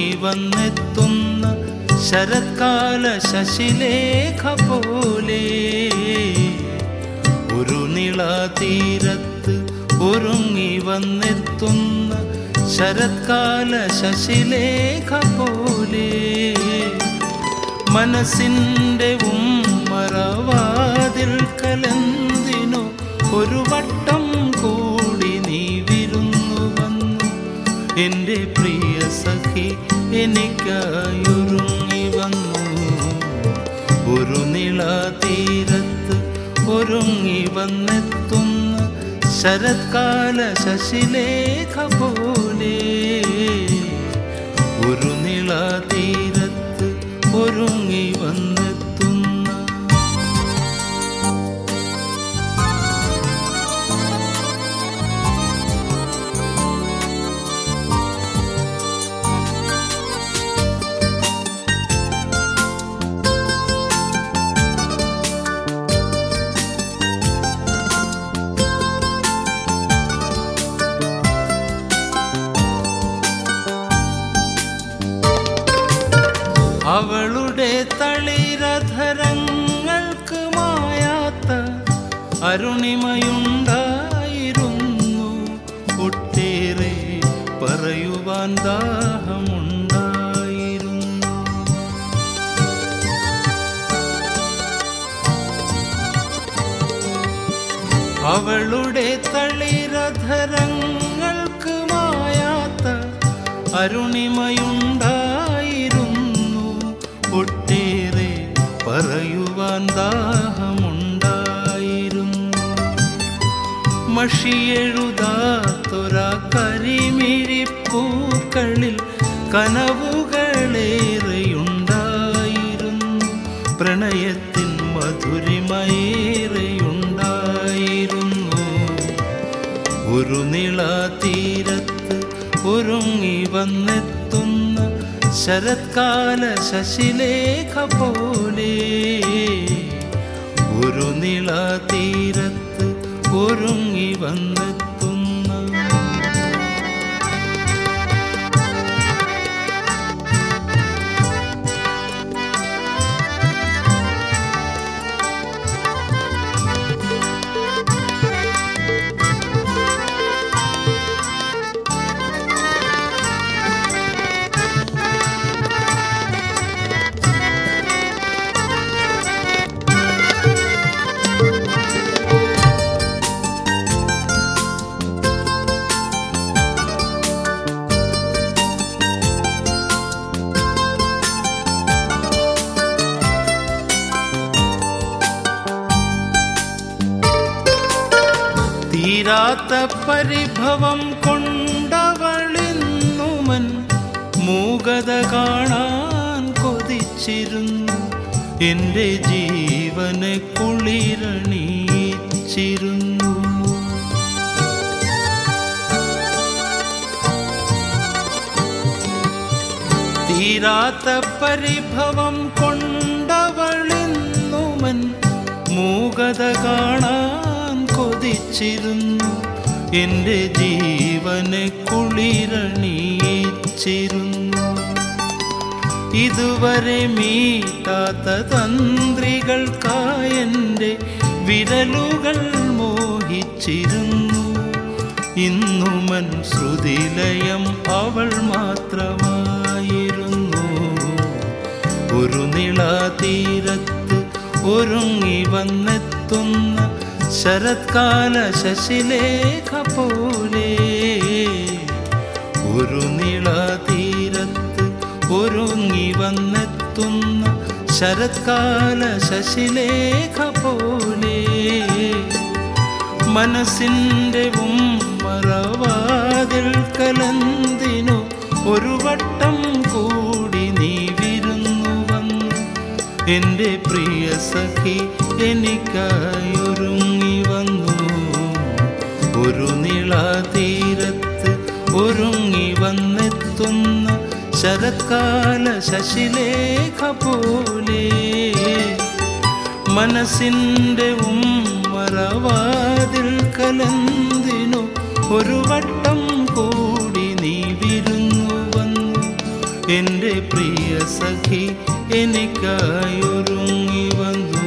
വന്നെത്തുന്ന ശരത്കാല ശശിലേഖ പോലെ ഒരു നിളാതീരത്ത് ഒരുങ്ങി വന്നെത്തുന്ന ശരത്കാല ശശിലേഖ പോലെ മനസ്സിൻ്റെ ഉമ്മറവാതിൽ കലന്തിനു ഒരു വട്ടം കൂടി നീ വിരുന്നു വന്നു എൻ്റെ പ്രിയ സഖി എനിക്കായൊരുങ്ങി വന്നു ഒരു നിളാതീരത്ത് ഒരുങ്ങി വന്നെത്തുന്ന ശരത്കാല ശശിലേഖ പോലെ ഒരു നിളാതീരത്ത് ഒരുങ്ങി വന്നെത്തുന്ന അവളുടെ തളിരധരങ്ങൾക്ക് മായാത്ത അരുണിമയുണ്ടായിരുന്നു ഒട്ടേറെ പറയുവാൻ ദാഹമുണ്ടായിരുന്നു അവളുടെ തളിരധരങ്ങൾക്ക് മായാത്ത അരുണിമയുണ്ടായിരുന്നു ഒട്ടേറെ പറയുവാൻ ദാഹമുണ്ടായിരുന്നു മഷിയെഴുതാത്തൊരാ കരിമിഴിപ്പൂക്കളിൽ കനവുകളേറെയുണ്ടായിരുന്നു പ്രണയത്തിൻ മധുരിമയേറെയുണ്ടായിരുന്നു ഒരു നിളാതീരത്ത് ഒരുങ്ങി വന്നെത്തുന്ന ശരത്കാല ശശിലേഖ പോലെ ഒരു നിളാതീരത്ത് ഒരുങ്ങി വന്നെത്തുന്ന തീരാത്ത പരിഭവം കൊണ്ടവളിന്നുമൻ മൂകത കാണാൻ കൊതിച്ചിരുന്നു എൻ്റെ ജീവനെ കുളിരണിയിച്ചിരുന്നു തീരാത്ത പരിഭവം കൊണ്ടവളിന്നുമൻ മൂകത കാണാൻ കൊതിച്ചിരുന്നു എൻ്റെ ജീവനെ കുളിരണിയിച്ചിരുന്നു ഇതുവരെ മീട്ടാത്ത തന്ത്രികൾക്കായെൻ്റെ വിരലുകൾ മോഹിച്ചിരുന്നു ഇന്നുമൻ ശ്രുതിലയം അവൾ മാത്രമായിരുന്നു ഒരു നിളാതീരത്ത് ഒരുങ്ങി വന്നെത്തുന്ന ശരത്കാല ശശിലേഖ പോലെ ഒരു നിളാതീരത്ത് ഒരുങ്ങി വന്നെത്തുന്ന ശരത്കാല ശശിലേഖ പോലെ മനസ്സിൻ്റെ ഉമ്മറവാതിൽ കലന്തിനു ഒരു വട്ടം കൂടി നീ വിരുന്നു വന്നു എൻ്റെ പ്രിയ സഖി എനിക്കായൊരുങ്ങി വന്നു ഒരു നിളാതീരത്ത് ഒരുങ്ങി വന്നെത്തുന്ന ശരത്കാല ശശിലേഖ പോലെ മനസ്സിൻ്റെ ഉമ്മറവാതിൽ കലന്തിനു ഒരു വട്ടം കൂടി നീ വിരുന്നു വന്നു എൻ്റെ പ്രിയ സഖി എനിക്കായി ഒരുങ്ങി വന്നു